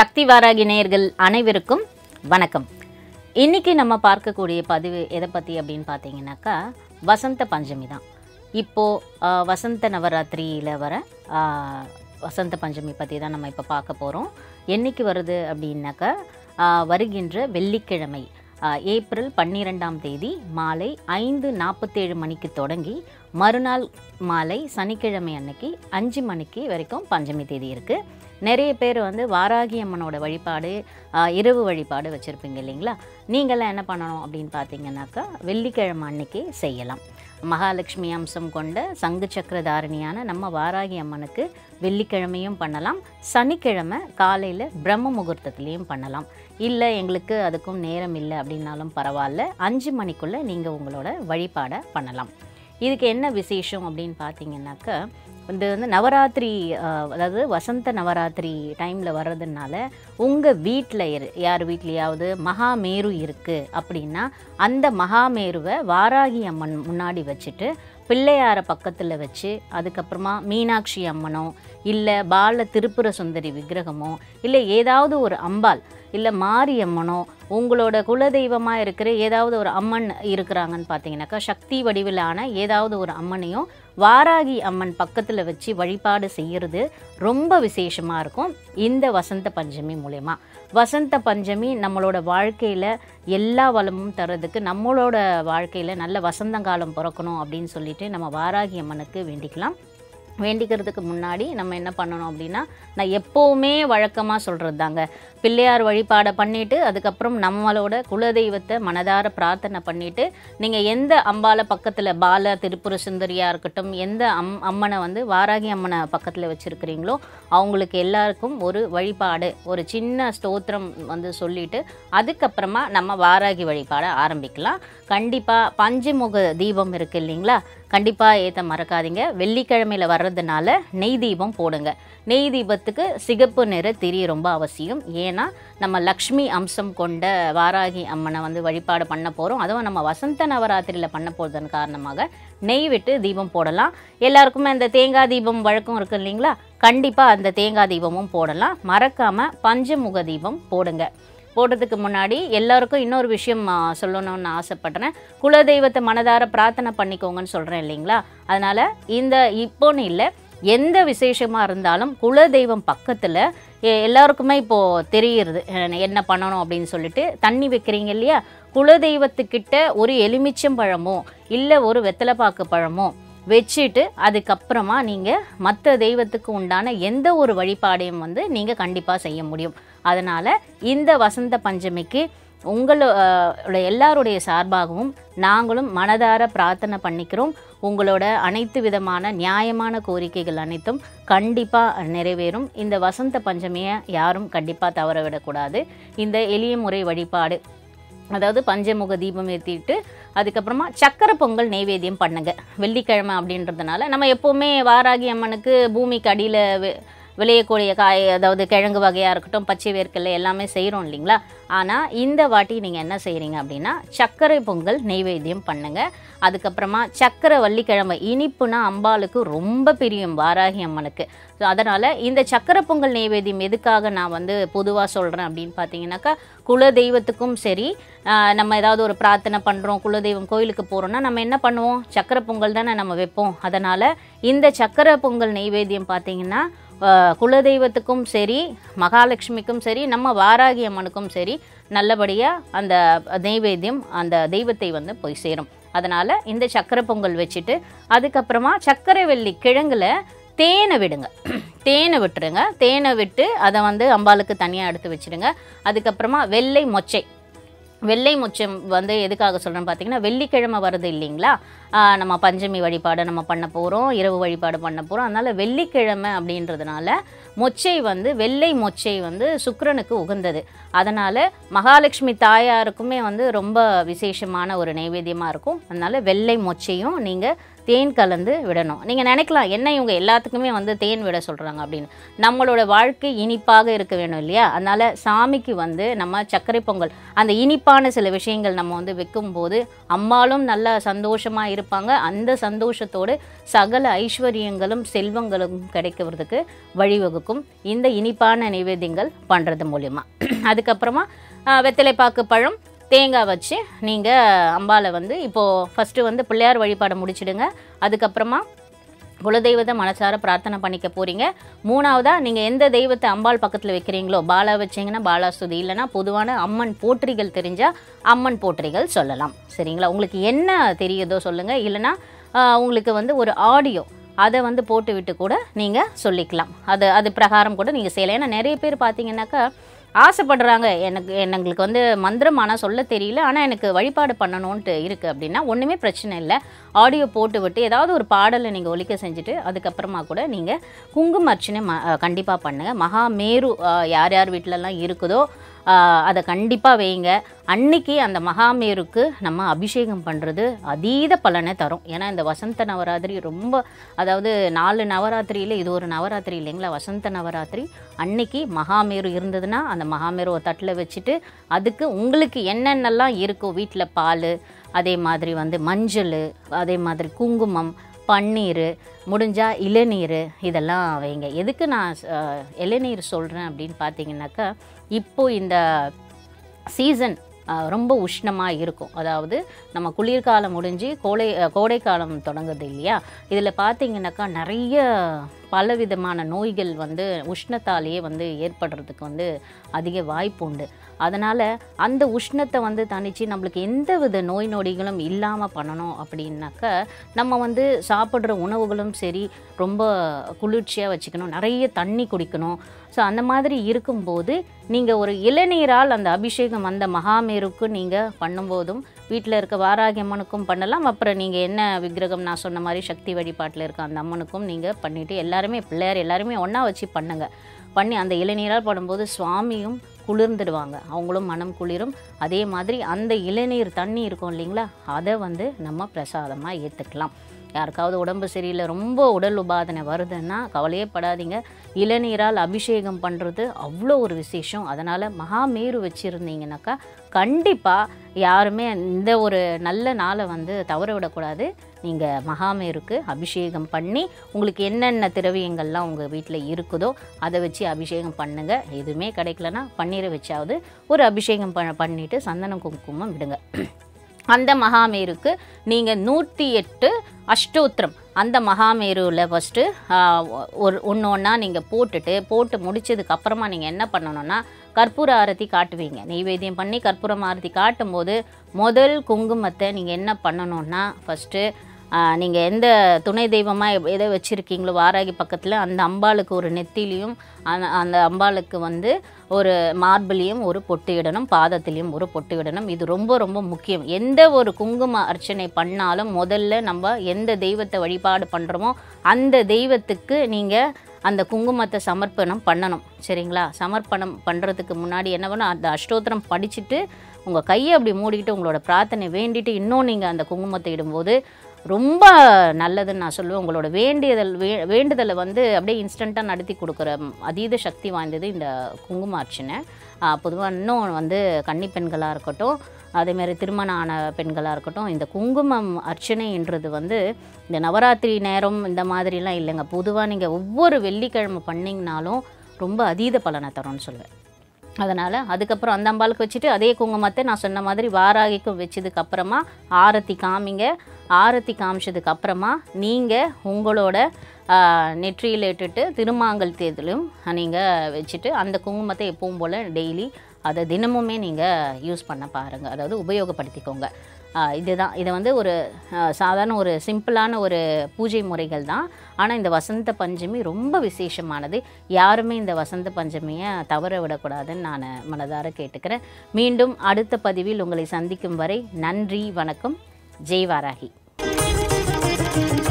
சக்தி வாராகி நேயர்கள் அனைவருக்கும் வணக்கம் இன்னைக்கு நம்ம பார்க்கக்கூடிய பதிவு எதை பற்றி அப்படின்னு பார்த்தீங்கன்னாக்கா வசந்த பஞ்சமி தான் இப்போது வசந்த நவராத்திரியில் வர ஆ, வசந்த பஞ்சமி பற்றி தான் நம்ம இப்போ பார்க்க போகிறோம் என்னைக்கு வருது அப்படின்னாக்கா ஆ, வருகின்ற வெள்ளிக்கிழமை ஆ, ஏப்ரல் பன்னிரெண்டாம் தேதி மாலை ஐந்து நாற்பத்தேழு மணிக்கு தொடங்கி மறுநாள் மாலை சனிக்கிழமை அன்னைக்கு அஞ்சு மணிக்கு வரைக்கும் பஞ்சமி தேதி இருக்குது நிறைய பேர் வந்து வாராகி அம்மனோட வழிபாடு ஆ, இரவு வழிபாடு வச்சுருப்பீங்க இல்லைங்களா நீங்களாம் என்ன பண்ணணும் அப்படின்னு பார்த்தீங்கன்னாக்கா வெள்ளிக்கிழமை அன்னைக்கு செய்யலாம் மகாலட்சுமி அம்சம் கொண்ட சங்கு சக்கரதாரணியான நம்ம வாராகி அம்மனுக்கு வெள்ளிக்கிழமையும் பண்ணலாம் சனிக்கிழமை காலையில் பிரம்ம முகூர்த்தத்துலேயும் பண்ணலாம் இல்லை எங்களுக்கு அதுக்கும் நேரம் இல்லை அப்படின்னாலும் பரவாயில்ல அஞ்சு மணிக்குள்ளே நீங்கள் உங்களோட வழிபாடை பண்ணலாம் இதுக்கு என்ன விசேஷம் அப்படின்னு பார்த்தீங்கன்னாக்கா இது வந்து நவராத்திரி ஆஹ், அதாவது வசந்த நவராத்திரி டைமில் வர்றதுனால உங்கள் வீட்டில் யார் வீட்லேயாவது மகாமேரு இருக்குது அப்படின்னா அந்த மகாமேருவை வாராகி அம்மன் முன்னாடி வச்சுட்டு பிள்ளையாரை பக்கத்தில் வச்சு அதுக்கப்புறமா மீனாட்சி அம்மனோ இல்லை பால திருப்புர சுந்தரி விக்கிரகமோ இல்லை ஏதாவது ஒரு அம்பாள் இல்லை மாரியம்மனோ உங்களோட குலதெய்வமாக இருக்கிற ஏதாவது ஒரு அம்மன் இருக்கிறாங்கன்னு பார்த்தீங்கன்னாக்கா சக்தி வடிவிலான ஏதாவது ஒரு அம்மனையும் வாராகி அம்மன் பக்கத்தில் வச்சு வழிபாடு செய்கிறது ரொம்ப விசேஷமாக இருக்கும் இந்த வசந்த பஞ்சமி மூலயமா வசந்த பஞ்சமி நம்மளோட வாழ்க்கையில் எல்லா வளமும் தர்றதுக்கு நம்மளோட வாழ்க்கையில் நல்ல வசந்தங்காலம் பிறக்கணும் அப்படின்னு சொல்லிட்டு நம்ம வாராகி அம்மனுக்கு வேண்டிக்கலாம் வேண்டிக்கிறதுக்கு முன்னாடி நம்ம என்ன பண்ணணும் அப்படின்னா நான் எப்போவுமே வழக்கமாக சொல்கிறது தாங்க பிள்ளையார் வழிபாடை பண்ணிவிட்டு அதுக்கப்புறம் நம்மளோட குலதெய்வத்தை மனதார பிரார்த்தனை பண்ணிவிட்டு நீங்கள் எந்த அம்பால பக்கத்தில் பால திருப்புர சுந்தரியாக இருக்கட்டும் எந்த அம் அம்மனை வந்து வாராகி அம்மனை பக்கத்தில் வச்சுருக்கிறீங்களோ அவங்களுக்கு எல்லாருக்கும் ஒரு வழிபாடு ஒரு சின்ன ஸ்தோத்திரம் வந்து சொல்லிட்டு அதுக்கப்புறமா நம்ம வாராகி வழிபாடை ஆரம்பிக்கலாம் கண்டிப்பாக பஞ்சமுக தீபம் இருக்குது இல்லைங்களா கண்டிப்பாக ஏற்ற மறக்காதீங்க வெள்ளிக்கிழமையில் வர்றதுனால நெய் தீபம் போடுங்க நெய் தீபத்துக்கு சிகப்பு நிற திரி ரொம்ப அவசியம் ஏன்னா நம்ம லக்ஷ்மி அம்சம் கொண்ட வாராகி அம்மனை வந்து வழிபாடு பண்ண போகிறோம் அதுவும் நம்ம வசந்த நவராத்திரியில் பண்ண போகிறதன் காரணமாக நெய் விட்டு தீபம் போடலாம் எல்லாருக்குமே அந்த தேங்காய் தீபம் வழக்கம் இருக்கு இல்லைங்களா கண்டிப்பாக அந்த தேங்காய் தீபமும் போடலாம் மறக்காமல் பஞ்சமுக தீபம் போடுங்க போடுறதுக்கு முன்னாடி எல்லாருக்கும் இன்னொரு விஷயம் ஆ, சொல்லணும்னு ஆசைப்படுறேன் குலதெய்வத்தை மனதார பிரார்த்தனை பண்ணிக்கோங்கன்னு சொல்கிறேன் இல்லைங்களா அதனால் இந்த இப்போன்னு இல்லை எந்த விசேஷமாக இருந்தாலும் குலதெய்வம் பக்கத்தில் எல்லாருக்குமே இப்போது தெரியுறது அஹ், என்ன பண்ணணும் அப்படின்னு சொல்லிட்டு தண்ணி வைக்கிறீங்க இல்லையா குலதெய்வத்துக்கிட்ட ஒரு எலுமிச்சம் பழமோ இல்லை ஒரு வெத்தலைப்பாக்கு பழமோ வச்சுட்டு அதுக்கப்புறமா நீங்கள் மற்ற தெய்வத்துக்கு உண்டான எந்த ஒரு வழிபாடையும் வந்து நீங்கள் கண்டிப்பாக செய்ய முடியும் அதனால் இந்த வசந்த பஞ்சமிக்கு உங்களோட எல்லாருடைய சார்பாகவும் நாங்களும் மனதார பிரார்த்தனை பண்ணிக்கிறோம் உங்களோட அனைத்து விதமான நியாயமான கோரிக்கைகள் அனைத்தும் கண்டிப்பாக நிறைவேறும் இந்த வசந்த பஞ்சமியை யாரும் கண்டிப்பாக தவற விடக்கூடாது இந்த எளிய முறை வழிபாடு அதாவது பஞ்சமுக தீபம் ஏற்றிட்டு அதுக்கப்புறமா சக்கரை பொங்கல் நெய்வேத்தியம் பண்ணுங்க வெள்ளிக்கிழமை அப்படின்றதுனால நம்ம எப்போவுமே வாராகி அம்மனுக்கு பூமிக்கு அடியில் விளையக்கூடிய காய் அதாவது கிழங்கு வகையாக இருக்கட்டும் பச்சை வேர்க்கடலை எல்லாமே செய்கிறோம் இல்லைங்களா ஆனால் இந்த வாட்டி நீங்கள் என்ன செய்கிறீங்க அப்படின்னா சர்க்கரை பொங்கல் நெய்வேத்தியம் பண்ணுங்க அதுக்கப்புறமா சக்கரை வள்ளிக்கிழமை இனிப்புனா அம்பாளுக்கு ரொம்ப பிரியம் வாராகி அம்மனுக்கு ஸோ அதனால் இந்த சக்கரை பொங்கல் நெய்வேத்தியம் எதுக்காக நான் வந்து பொதுவாக சொல்கிறேன் அப்படின்னு பார்த்தீங்கன்னாக்கா குலதெய்வத்துக்கும் சரி ஆஹ் நம்ம ஏதாவது ஒரு பிரார்த்தனை பண்ணுறோம் குலதெய்வம் கோயிலுக்கு போகிறோம்னா நம்ம என்ன பண்ணுவோம் சக்கரை பொங்கல் தானே நம்ம வைப்போம் அதனால் இந்த சக்கரை பொங்கல் நெய்வேத்தியம் பார்த்தீங்கன்னா ஆஹ் குலதெய்வத்துக்கும் சரி மகாலட்சுமிக்கும் சரி நம்ம வாராகி அம்மனுக்கும் சரி நல்லபடியாக அந்த நெய்வேத்தியம் அந்த தெய்வத்தை வந்து போய் சேரும் அதனால் இந்த சக்கரை பொங்கல் வச்சுட்டு அதுக்கப்புறமா சக்கரை வெள்ளி கிழங்குல தேனை விடுங்க தேனை விட்டுருங்க தேனை விட்டு அதை வந்து அம்பாளுக்கு தனியாக எடுத்து வச்சிடுங்க அதுக்கப்புறமா வெள்ளை மொச்சை வெள்ளை முச்சம் வந்து எதுக்காக சொல்கிறேன்னு பார்த்தீங்கன்னா வெள்ளிக்கிழமை வருது இல்லைங்களா ஆஹ் நம்ம பஞ்சமி வழிபாடு நம்ம பண்ண போகிறோம் இரவு வழிபாடு பண்ண போகிறோம் அதனால் வெள்ளிக்கிழமை அப்படின்றதுனால மொச்சை வந்து வெள்ளை மொச்சை வந்து சுக்கிரனுக்கு உகந்தது அதனால் மகாலட்சுமி தாயாருக்குமே வந்து ரொம்ப விசேஷமான ஒரு நைவேத்தியமாக இருக்கும் அதனால் வெள்ளை மொச்சையும் நீங்கள் தேன் கலந்து விடணும் நீங்கள் நினைக்கலாம் என்ன இவங்க எல்லாத்துக்குமே வந்து தேன் விட சொல்கிறாங்க அப்படின்னு நம்மளோட வாழ்க்கை இனிப்பாக இருக்க வேணும் இல்லையா அதனால் சாமிக்கு வந்து நம்ம சர்க்கரை பொங்கல் அந்த இனிப்பான சில விஷயங்கள் நம்ம வந்து வைக்கும்போது அம்மாளும் நல்ல சந்தோஷமாக இருப்பாங்க அந்த சந்தோஷத்தோடு சகல ஐஸ்வர்யங்களும் செல்வங்களும் கிடைக்கிறதுக்கு வழிவகுக்கும் இந்த இனிப்பான நைவேத்தியங்கள் பண்ணுறது மூலிமா அதுக்கப்புறமா ஆஹ், வெத்தலைப்பாக்கு பழம் தேங்காய் வச்சு நீங்கள் அம்பாவை வந்து இப்போது ஃபஸ்ட்டு வந்து பிள்ளையார் வழிபாடை முடிச்சிடுங்க அதுக்கப்புறமா குலதெய்வத்தை மனசார பிரார்த்தனை பண்ணிக்க போகிறீங்க மூணாவதாக நீங்கள் எந்த தெய்வத்தை அம்பாள் பக்கத்தில் வைக்கிறீங்களோ பாலா வச்சீங்கன்னா பாலா ஸ்துதி இல்லைன்னா பொதுவான அம்மன் போற்றிகள் தெரிஞ்சால் அம்மன் போற்றிகள் சொல்லலாம் சரிங்களா உங்களுக்கு என்ன தெரியுதோ சொல்லுங்கள் இல்லைன்னா ஆஹ், உங்களுக்கு வந்து ஒரு ஆடியோ அதை வந்து போட்டு விட்டு கூட நீங்கள் சொல்லிக்கலாம் அது அது பிரகாரம் கூட நீங்கள் செய்யலாம் ஏன்னா நிறைய பேர் பார்த்தீங்கன்னாக்கா ஆசைப்படுறாங்க எனக்கு எங்களுக்கு வந்து மந்திரம் ஆனால் சொல்ல தெரியல ஆனால் எனக்கு வழிபாடு பண்ணணுன்ட்டு இருக்குது அப்படின்னா ஒன்றுமே பிரச்சனை இல்லை ஆடியோ போட்டு விட்டு ஏதாவது ஒரு பாடலை நீங்கள் ஒலிக்க செஞ்சுட்டு அதுக்கப்புறமா கூட நீங்கள் குங்கும அர்ச்சனை ம கண்டிப்பாக பண்ணுங்கள் மகாமேரு அஹ், யார் யார் வீட்டிலலாம் இருக்குதோ அஹ், அதை கண்டிப்பாக வைங்க அன்னைக்கு அந்த மகாமேருக்கு நம்ம அபிஷேகம் பண்ணுறது அதீத பலனை தரும் ஏன்னா இந்த வசந்த நவராத்திரி ரொம்ப அதாவது நாலு நவராத்திரியில் இது ஒரு நவராத்திரி இல்லைங்களா வசந்த நவராத்திரி அன்னைக்கு மகாமேரு இருந்ததுன்னா அந்த மகாமேரு ஒரு தட்டில் வச்சுட்டு அதுக்கு உங்களுக்கு என்னென்னலாம் இருக்கோ வீட்டில் பால் அதே மாதிரி வந்து மஞ்சள் அதே மாதிரி குங்குமம் பன்னீர் முடிஞ்சால் இளநீர் இதெல்லாம் வைங்க எதுக்கு நான் அஹ், இளநீர் சொல்கிறேன் அப்படின்னு பார்த்தீங்கன்னாக்கா இப்போ இந்த சீசன் ரொம்ப உஷ்ணமாக இருக்கும் அதாவது நம்ம குளிர்காலம் முடிஞ்சு கோடை அஹ், கோடைக்காலம் தொடங்குது இல்லையா இதில் பார்த்தீங்கன்னாக்கா நிறைய பலவிதமான நோய்கள் வந்து உஷ்ணத்தாலேயே வந்து ஏற்படுறதுக்கு வந்து அதிக வாய்ப்பு உண்டு அதனால் அந்த உஷ்ணத்தை வந்து தணித்து நம்மளுக்கு எந்த வித நோய் நொடிகளும் இல்லாமல் பண்ணணும் அப்படின்னாக்கா நம்ம வந்து சாப்பிட்ற உணவுகளும் சரி ரொம்ப குளிர்ச்சியாக வச்சுக்கணும் நிறைய தண்ணி குடிக்கணும் ஸோ அந்த மாதிரி இருக்கும்போது நீங்கள் ஒரு இளநீரால் அந்த அபிஷேகம் அந்த மகாமேருக்கு நீங்கள் பண்ணும்போதும் வீட்டில் இருக்க வாராகி அம்மனுக்கும் பண்ணலாம் அப்புறம் நீங்கள் என்ன விக்கிரகம் நான் சொன்ன மாதிரி சக்தி வழிபாட்டில் இருக்க அந்த அம்மனுக்கும் நீங்கள் பண்ணிவிட்டு எல்லாருமே பிள்ளையார் எல்லாருமே ஒன்றா வச்சு பண்ணுங்க பண்ணி அந்த இளநீரால் பண்ணும்போது சுவாமியும் குளிர்ந்துடுவாங்க அவங்களும் மனம் குளிரும் அதே மாதிரி அந்த இளநீர் தண்ணி இருக்கும் இல்லைங்களா அதை வந்து நம்ம பிரசாதமாக ஏற்றுக்கலாம் யாருக்காவது உடம்பு சரியில்லை ரொம்ப உடல் உபாதனை வருதுன்னா கவலையே படாதீங்க இளநீரால் அபிஷேகம் பண்ணுறது அவ்வளோ ஒரு விசேஷம் அதனால் மகாமேரு வச்சுருந்தீங்கனாக்கா கண்டிப்பாக யாருமே இந்த ஒரு நல்ல நாளை வந்து தவற விடக்கூடாது நீங்கள் மகாமேருக்கு அபிஷேகம் பண்ணி உங்களுக்கு என்னென்ன திரவியங்கள்லாம் உங்கள் வீட்டில் இருக்குதோ அதை வச்சு அபிஷேகம் பண்ணுங்கள் எதுவுமே கிடைக்கலனா பன்னீரை வச்சாவது ஒரு அபிஷேகம் ப பண்ணிவிட்டு சந்தனம் குங்குமம் விடுங்க அந்த மகாமேருக்கு நீங்கள் நூற்றி எட்டு அஷ்டோத்திரம் அந்த மகாமேருவில் ஃபஸ்ட்டு ஒரு ஒன்று ஒன்றா நீங்கள் போட்டுட்டு போட்டு முடிச்சதுக்கு அப்புறமா நீங்கள் என்ன பண்ணணும்னா கற்பூர ஆரத்தி காட்டுவீங்க நெய்வேத்தியம் பண்ணி கற்பூரம் ஆரத்தி காட்டும்போது முதல் குங்குமத்தை நீங்கள் என்ன பண்ணணும்னா ஃபஸ்ட்டு நீங்கள் எந்த துணை தெய்வமாக எதை வச்சுருக்கீங்களோ வாராகி பக்கத்தில் அந்த அம்பாளுக்கு ஒரு நெத்திலையும் அந்த அந்த அம்பாளுக்கு வந்து ஒரு மார்பிளையும் ஒரு பொட்டு இடணும் பாதத்திலையும் ஒரு பொட்டு இடணும் இது ரொம்ப ரொம்ப முக்கியம் எந்த ஒரு குங்கும அர்ச்சனை பண்ணாலும் முதல்ல நம்ம எந்த தெய்வத்தை வழிபாடு பண்ணுறோமோ அந்த தெய்வத்துக்கு நீங்கள் அந்த குங்குமத்தை சமர்ப்பணம் பண்ணணும் சரிங்களா சமர்ப்பணம் பண்ணுறதுக்கு முன்னாடி என்ன பண்ணணும் அந்த அஷ்டோத்திரம் படிச்சுட்டு உங்கள் கையை அப்படி மூடிக்கிட்டு உங்களோட பிரார்த்தனை வேண்டிட்டு இன்னும் நீங்கள் அந்த குங்குமத்தை இடும்போது ரொம்ப நல்லதுன்னு நான் சொல்லுவேன் உங்களோட வேண்டியதல் வே வேண்டுதலை வந்து அப்படியே இன்ஸ்டண்ட்டாக நடத்தி கொடுக்குற ம், அதீத சக்தி வாய்ந்தது இந்த குங்கும அர்ச்சனை பொதுவாக இன்னும் வந்து கன்னி பெண்களாக இருக்கட்டும் அதேமாரி திருமணம் ஆன பெண்களாக இருக்கட்டும் இந்த குங்குமம் அர்ச்சனைன்றது வந்து இந்த நவராத்திரி நேரம் இந்த மாதிரிலாம் இல்லைங்க பொதுவாக நீங்கள் ஒவ்வொரு வெள்ளிக்கிழமை பண்ணிங்கனாலும் ரொம்ப அதீத பலனை தரும்னு சொல்லுவேன் அதனால் அதுக்கப்புறம் அந்த அம்பாளுக்கு வச்சுட்டு அதே குங்குமத்தை நான் சொன்ன மாதிரி வாராகிக்கும் வச்சதுக்கு அப்புறமா ஆரத்தி காமிங்க ஆரத்தி காமிச்சதுக்கு அப்புறமா நீங்கள் உங்களோட நெற்றியில் இட்டுட்டு திருமாங்கல் தேதிலும் நீங்கள் வச்சுட்டு அந்த குங்குமத்தை எப்பவும் போல் டெய்லி அதை தினமுமே நீங்கள் யூஸ் பண்ண பாருங்கள் அதாவது உபயோகப்படுத்திக்கோங்க ஆஹ் இதுதான் இதை வந்து ஒரு ஆஹ் சாதாரண ஒரு சிம்பிளான ஒரு பூஜை முறைகள் தான் ஆனால் இந்த வசந்த பஞ்சமி ரொம்ப விசேஷமானது யாருமே இந்த வசந்த பஞ்சமியை தவற விடக்கூடாதுன்னு நான் மனதார கேட்டுக்கிறேன் மீண்டும் அடுத்த பதிவில் உங்களை சந்திக்கும் வரை நன்றி வணக்கம் ஜெய் வாராகி